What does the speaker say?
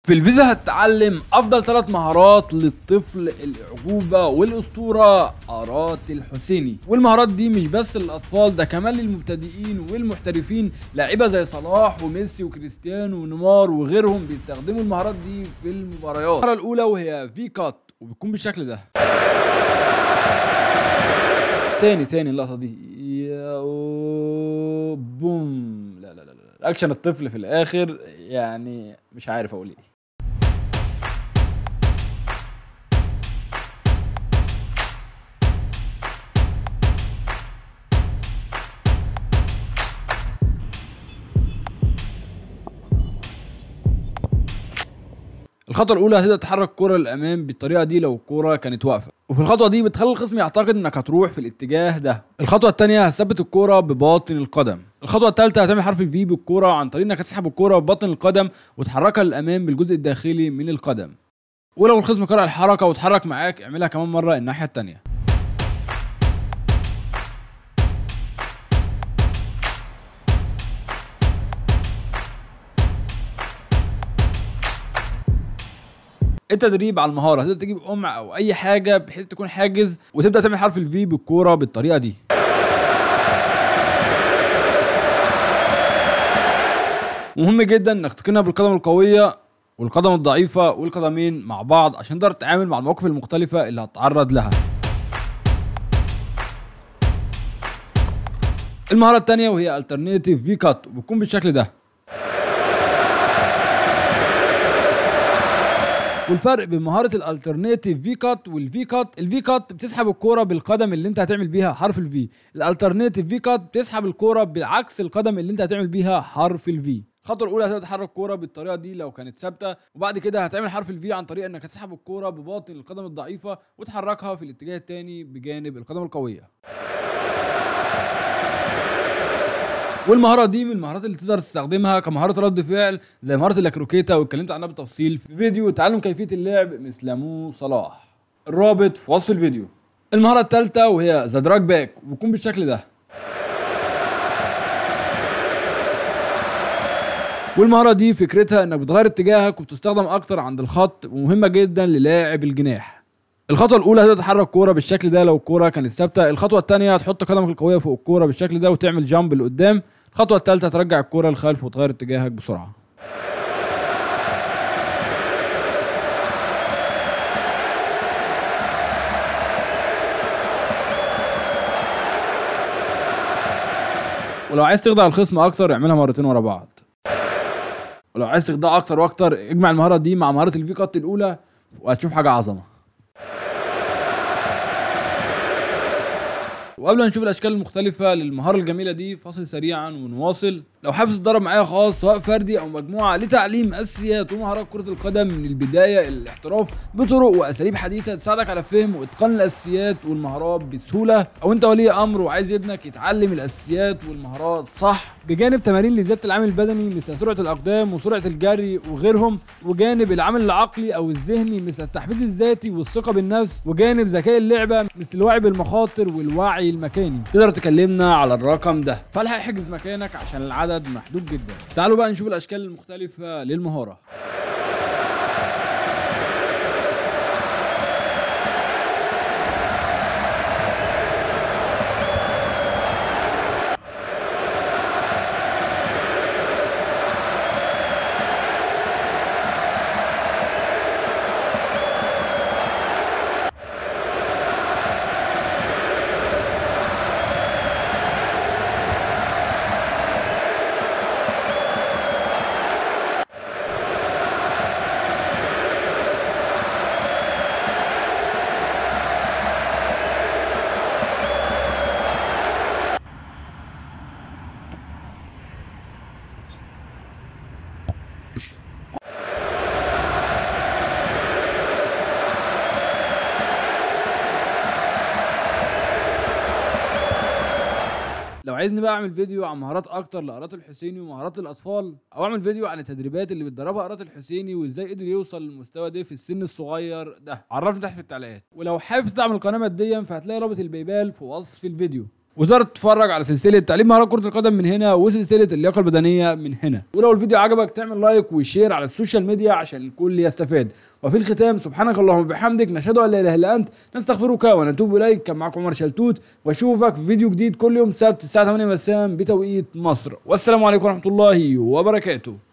في الفيديو هتتعلم افضل ثلاث مهارات للطفل الاعجوبه والاسطوره ارات الحسيني والمهارات دي مش بس للاطفال ده كمان للمبتدئين والمحترفين لاعيبه زي صلاح وميسي وكريستيانو ونيمار وغيرهم بيستخدموا المهارات دي في المباريات المهاره الاولى وهي في كات وبتكون بالشكل ده تاني تاني اللقطه دي يا بوم لا لا لا لا اكشن الطفل في الاخر يعني مش عارف اقول ايه الخطوه الاولى هتبدا تحرك الكره للامام بالطريقه دي لو الكره كانت واقفه وفي الخطوه دي بتخلي الخصم يعتقد انك هتروح في الاتجاه ده الخطوه الثانيه هتثبت الكره بباطن القدم الخطوه الثالثه هتعمل حرف الفي بالكره عن طريق انك تسحب الكره بباطن القدم وتحركها للامام بالجزء الداخلي من القدم ولو الخصم قرأ الحركه واتحرك معاك اعملها كمان مره الناحيه الثانيه التدريب على المهاره تقدر تجيب قمع او اي حاجه بحيث تكون حاجز وتبدا تعمل حرف الفي بالكوره بالطريقه دي مهم جدا انك تقنها بالقدم القويه والقدم الضعيفه والقدمين مع بعض عشان تقدر تتعامل مع المواقف المختلفه اللي هتتعرض لها المهاره الثانيه وهي الترنيتيف في كات وبتكون بالشكل ده والفرق بين مهاره الالترناتيف في كات والفي كات الفي كات بتسحب الكوره بالقدم اللي انت هتعمل بيها حرف الفي الالترناتيف في كات بتسحب الكوره بعكس القدم اللي انت هتعمل بيها حرف الفي الخطوه الاولى هتبدا تحرك الكوره بالطريقه دي لو كانت ثابته وبعد كده هتعمل حرف الفي عن طريق انك تسحب الكوره بباطن القدم الضعيفه وتحركها في الاتجاه الثاني بجانب القدم القويه والمهاره دي من المهارات اللي تقدر تستخدمها كمهاره رد فعل زي مهاره الاكروكيتا واتكلمت عنها بالتفصيل في فيديو تعلم كيفيه اللعب مثل مو صلاح الرابط في وصف الفيديو المهاره الثالثه وهي ذا دراج باك وبتكون بالشكل ده والمهاره دي فكرتها انك بتغير اتجاهك وبتستخدم اكتر عند الخط ومهمه جدا للاعب الجناح الخطوه الاولى هتبدا تحرك الكوره بالشكل ده لو الكوره كانت ثابته الخطوه الثانيه هتحط قدمك القويه فوق الكوره بالشكل ده وتعمل جامب لقدام الخطوه الثالثه ترجع الكوره للخلف وتغير اتجاهك بسرعه ولو عايز تخدع الخصم اكتر اعملها مرتين ورا بعض ولو عايز تخدع اكتر واكتر اجمع المهاره دي مع مهاره الفي كات الاولى وهتشوف حاجه عظمه وقبل ما نشوف الاشكال المختلفه للمهاره الجميله دي فاصل سريعا ونواصل لو حابب تتدرب معايا خاص سواء فردي او مجموعه لتعليم اساسيات ومهارات كره القدم من البدايه الى الاحتراف بطرق واساليب حديثه تساعدك على فهم واتقان الاساسيات والمهارات بسهوله او انت ولي امر وعايز ابنك يتعلم الاساسيات والمهارات صح بجانب تمارين لزياده العامل البدني مثل سرعه الاقدام وسرعه الجري وغيرهم وجانب العامل العقلي او الذهني مثل التحفيز الذاتي والثقه بالنفس وجانب ذكاء اللعبه مثل الوعي بالمخاطر والوعي المكاني تقدر تكلمنا على الرقم ده فالحق احجز مكانك عشان العدد محدود جدا تعالوا بقى نشوف الاشكال المختلفه للمهاره لو عايزني بقى اعمل فيديو عن مهارات اكتر لقرات الحسيني ومهارات الاطفال او اعمل فيديو عن التدريبات اللي بتدربها قرات الحسيني وازاي قدر يوصل للمستوى ده في السن الصغير ده عرفني تحت في التعليقات ولو حابب تدعم القناه ماديا فهتلاقي رابط البيبال في وصف الفيديو وتقدر تتفرج على سلسله تعليم مهارات كره القدم من هنا وسلسله اللياقه البدنيه من هنا ولو الفيديو عجبك تعمل لايك وشير على السوشيال ميديا عشان الكل يستفاد وفي الختام سبحانك اللهم وبحمدك نشهد ان لا اله الا انت نستغفرك ونتوب اليك كان معكم عمر شلتوت واشوفك في فيديو جديد كل يوم سبت الساعه 8 مساء بتوقيت مصر والسلام عليكم ورحمه الله وبركاته